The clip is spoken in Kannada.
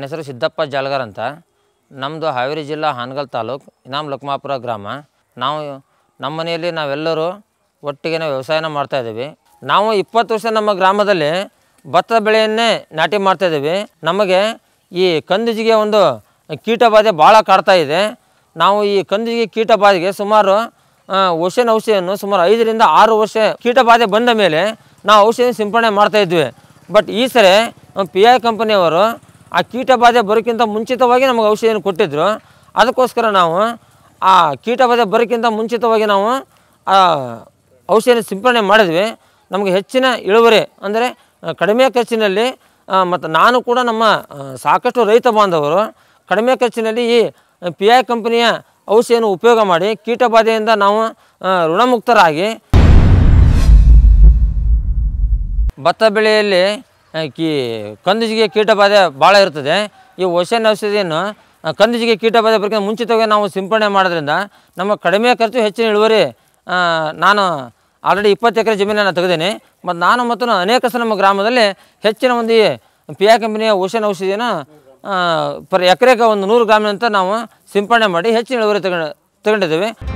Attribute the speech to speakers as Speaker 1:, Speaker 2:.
Speaker 1: ಹೆಸರು ಸಿದ್ದಪ್ಪ ಜಾಲ್ಗಾರ್ ಅಂತ ನಮ್ಮದು ಹಾವೇರಿ ಜಿಲ್ಲಾ ಹಾನಗಲ್ ತಾಲೂಕು ಇನಾಮ್ ಲಕ್ಮಾಪುರ ಗ್ರಾಮ ನಾವು ನಮ್ಮ ಮನೆಯಲ್ಲಿ ನಾವೆಲ್ಲರೂ ಒಟ್ಟಿಗೆ ವ್ಯವಸಾಯನ ಮಾಡ್ತಾಯಿದ್ದೀವಿ ನಾವು ಇಪ್ಪತ್ತು ವರ್ಷ ನಮ್ಮ ಗ್ರಾಮದಲ್ಲಿ ಭತ್ತ ಬೆಳೆಯನ್ನೇ ನಾಟಿ ಮಾಡ್ತಾಯಿದ್ದೀವಿ ನಮಗೆ ಈ ಕಂದುಜಿಗೆ ಒಂದು ಕೀಟ ಬಾಧೆ ಭಾಳ ಕಾಡ್ತಾ ಇದೆ ನಾವು ಈ ಕಂದುಜಿಗೆ ಕೀಟ ಬಾಧೆಗೆ ಸುಮಾರು ಆ, ಓಷನ್ ಔಷಧಿಯನ್ನು ಸುಮಾರು ಐದರಿಂದ ಆರು ವರ್ಷ ಕೀಟ ಬಾಧೆ ಬಂದ ಮೇಲೆ ನಾವು ಔಷಧಿ ಸಿಂಪಡಣೆ ಮಾಡ್ತಾ ಇದ್ವಿ ಬಟ್ ಈ ಸರಿ ಪಿ ಐ ಕಂಪನಿಯವರು ಆ ಕೀಟ ಬಾಧೆ ಬರೋಕ್ಕಿಂತ ಮುಂಚಿತವಾಗಿ ನಮಗೆ ಔಷಧಿಯನ್ನು ಕೊಟ್ಟಿದ್ದರು ಅದಕ್ಕೋಸ್ಕರ ನಾವು ಆ ಕೀಟ ಬಾಧೆ ಬರೋಕ್ಕಿಂತ ಮುಂಚಿತವಾಗಿ ನಾವು ಆ ಔಷಧಿಯನ್ನು ಸಿಂಪಡಣೆ ಮಾಡಿದ್ವಿ ನಮಗೆ ಹೆಚ್ಚಿನ ಇಳುವರಿ ಅಂದರೆ ಆ, ಕಡಿಮೆ ಖರ್ಚಿನಲ್ಲಿ ಮತ್ತು ನಾನು ಕೂಡ ನಮ್ಮ ಆ, ಸಾಕಷ್ಟು ರೈತ ಬಾಂಧವರು ಕಡಿಮೆ ಖರ್ಚಿನಲ್ಲಿ ಈ ಪಿ ಐ ಕಂಪನಿಯ ಔಷಧಿಯನ್ನು ಉಪಯೋಗ ಮಾಡಿ ಕೀಟಬಾಧೆಯಿಂದ ನಾವು ಆ, ಋಣಮುಕ್ತರಾಗಿ ಭತ್ತ ಬೆಳೆಯಲ್ಲಿ ಆ, ಕೀ ಕಂದುಜಿಗೆ ಕೀಟಬಾಧೆ ಭಾಳ ಇರ್ತದೆ ಈ ಓಷನ್ ಔಷಧಿಯನ್ನು ಆ, ಕಂದುಜಿಗೆ ಕೀಟಬಾಧೆ ಬರೋಕ್ಕಿಂತ ಮುಂಚಿತವಾಗಿ ನಾವು ಸಿಂಪಡಣೆ ಮಾಡೋದ್ರಿಂದ ನಮ್ಮ ಕಡಿಮೆ ಖರ್ಚು ಹೆಚ್ಚಿನ ಇಳುವರಿ ಆ, ನಾನು ಆಲ್ರೆಡಿ ಇಪ್ಪತ್ತು ಎಕರೆ ಜಮೀನನ್ನು ತೆಗೆದೇನೆ ಮತ್ತು ನಾನು ಮತ್ತು ಅನೇಕ ಸಲ ನಮ್ಮ ಗ್ರಾಮದಲ್ಲಿ ಹೆಚ್ಚಿನ ಒಂದು ಪಿ ಐ ಕಂಪನಿಯ ಓಷನ್ ಔಷಧಿಯನ್ನು ಪರ್ ಎಕರೆಗೆ ಒಂದು ನೂರು ಗ್ರಾಮಿನಂತ ನಾವು ಸಿಂಪಡಣೆ ಮಾಡಿ ಹೆಚ್ಚಿನ ಇಳುವರಿ ತಗೊಂಡು ತಗೊಂಡಿದ್ದೇವೆ